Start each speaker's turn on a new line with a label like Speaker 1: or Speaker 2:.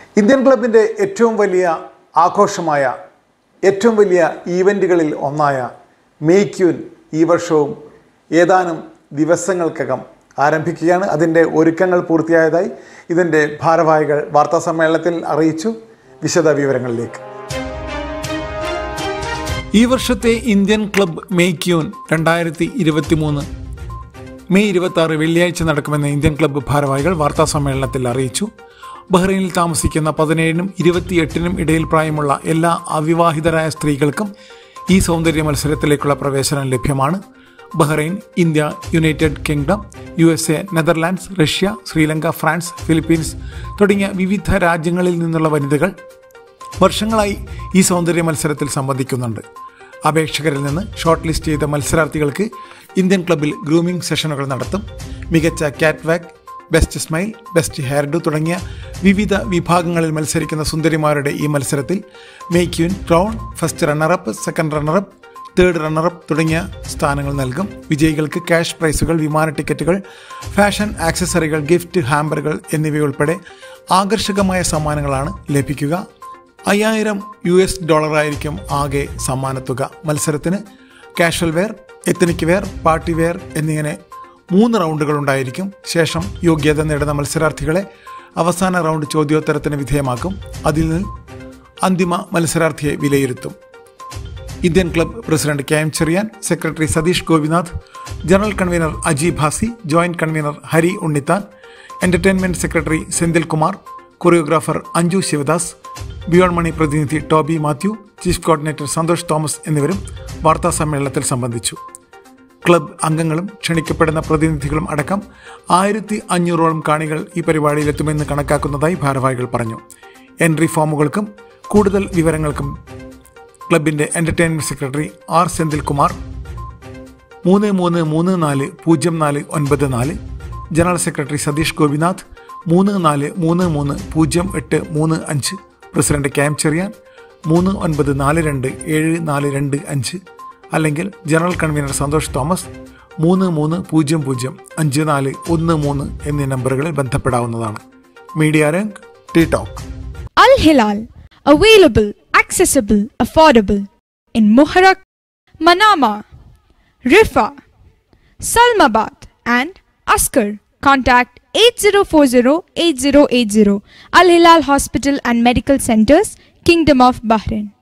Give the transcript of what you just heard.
Speaker 1: Indian ക്ലബിൻ്റെ ഏറ്റവും വലിയ ആഘോഷമായ ഏറ്റവും വലിയ ഈവൻറ്റുകളിൽ ഒന്നായ മേയ്ക്യൂൻ ഈ വർഷവും ഏതാനും ദിവസങ്ങൾക്കകം ആരംഭിക്കുകയാണ് അതിൻ്റെ ഒരുക്കങ്ങൾ പൂർത്തിയായതായി ഇതിൻ്റെ ഭാരവാഹികൾ വാർത്താ സമ്മേളനത്തിൽ അറിയിച്ചു വിശദ വിവരങ്ങളിലേക്ക് ഈ വർഷത്തെ ഇന്ത്യൻ ക്ലബ് മേയ്ക്യൂൻ രണ്ടായിരത്തി ഇരുപത്തി മൂന്ന് മെയ് ഇരുപത്തി ആറ് വെള്ളിയാഴ്ച നടക്കുമെന്ന് ഇന്ത്യൻ ക്ലബ്ബ് ഭാരവാഹികൾ വാർത്താ സമ്മേളനത്തിൽ അറിയിച്ചു ബഹ്റൈനിൽ താമസിക്കുന്ന പതിനേഴിനും ഇരുപത്തിയെട്ടിനും ഇടയിൽ പ്രായമുള്ള എല്ലാ അവിവാഹിതരായ സ്ത്രീകൾക്കും ഈ സൗന്ദര്യ മത്സരത്തിലേക്കുള്ള പ്രവേശനം ലഭ്യമാണ് Bahrain India United Kingdom U S A Netherlands Russia Sri Lanka France Philippines തുടങ്ങിയ വിവിധ രാജ്യങ്ങളിൽ നിന്നുള്ള വനിതകൾ വർഷങ്ങളായി ഈ സൗന്ദര്യ മത്സരത്തിൽ സംബന്ധിക്കുന്നുണ്ട് അപേക്ഷകരിൽ നിന്ന് ഷോർട്ട് ലിസ്റ്റ് ചെയ്ത മത്സരാർത്ഥികൾക്ക് ഇന്ത്യൻ ക്ലബിൽ ഗ്രൂമിംഗ് സെഷനുകൾ നടത്തും മികച്ച cat walk best smile best hair do തുടങ്ങിയ വിവിധ വിഭാഗങ്ങളിൽ മത്സരിക്കുന്ന സുന്ദരിമാരുടെ ഈ മത്സരത്തിൽ മേക്ക് യുൻ crown first runner up second runner up third runner up തുടങ്ങിയ സ്ഥാനങ്ങൾ നൽകും വിജയികൾക്ക് ക്യാഷ് പ്രൈസുകൾ വിമാന ടിക്കറ്റുകൾ ഫാഷൻ ആക്സസറികൾ ഗിഫ്റ്റ് ഹാമ്പറുകൾ എന്നിവയുൾപ്പെടെ ആകർഷകമായ സമ്മാനങ്ങളാണ് ലഭിക്കുക അയ്യായിരം യു എസ് ഡോളറായിരിക്കും ആകെ സമ്മാനത്തുക മത്സരത്തിന് casual wear ethnic wear party wear എന്നിങ്ങനെ മൂന്ന് റൗണ്ടുകൾ ഉണ്ടായിരിക്കും ശേഷം യോഗ്യത നേടുന്ന മത്സരാർത്ഥികളെ അവസാന റൗണ്ട് ചോദ്യോത്തരത്തിന് വിധേയമാക്കും അതിൽ നിന്ന് അന്തിമ മത്സരാർത്ഥിയെ വിലയിരുത്തും Indian club president K M Cherian secretary Satheesh Gopinath general convener Aji Bhasi joint convener Hari Unnithan entertainment secretary Senthil Kumar choreographer Anju Sivadas Beyon Money പ്രതിനിധി ടോബി മാത്യു ചീഫ് കോർഡിനേറ്റർ സന്തോഷ് തോമസ് എന്നിവരും വാർത്താ സമ്മേളനത്തിൽ സംബന്ധിച്ചു ക്ലബ് അംഗങ്ങളും ക്ഷണിക്കപ്പെടുന്ന പ്രതിനിധികളും അടക്കം ആയിരത്തി അഞ്ഞൂറോളം കാണികൾ ഈ പരിപാടിയിലെത്തുമെന്ന് കണക്കാക്കുന്നതായി ഭാരവാഹികൾ പറഞ്ഞു എൻട്രി ഫോമുകൾക്കും കൂടുതൽ വിവരങ്ങൾക്കും ക്ലബിന്റെ entertainment secretary R Senthil Kumar മൂന്ന് മൂന്ന് മൂന്ന് നാല് പൂജ്യം നാല് ഒൻപത് നാല് ജനറൽ സെക്രട്ടറി സതീഷ് ഗോപിനാഥ് മൂന്ന് നാല് മൂന്ന് മൂന്ന് പൂജ്യം എട്ട് മൂന്ന് അഞ്ച് പ്രസിഡന്റ് കെ എം ചെറിയാൻ മൂന്ന് ഒൻപത് നാല് രണ്ട് ഏഴ് നാല് രണ്ട് അഞ്ച് അല്ലെങ്കിൽ ജനറൽ കൺവീനർ സന്തോഷ് തോമസ് മൂന്ന് മൂന്ന് പൂജ്യം പൂജ്യം അഞ്ച് നാല് ഒന്ന് മൂന്ന് എന്നീ നമ്പറുകളിൽ ബന്ധപ്പെടാവുന്നതാണ് media Rang T talk
Speaker 2: Al Hilal, available, accessible, affordable in Muharrak, Manama, Rifa, Salmabad, and Askar. Contact 8040 8080 Al Hilal Hospital and Medical Centers, Kingdom of Bahrain.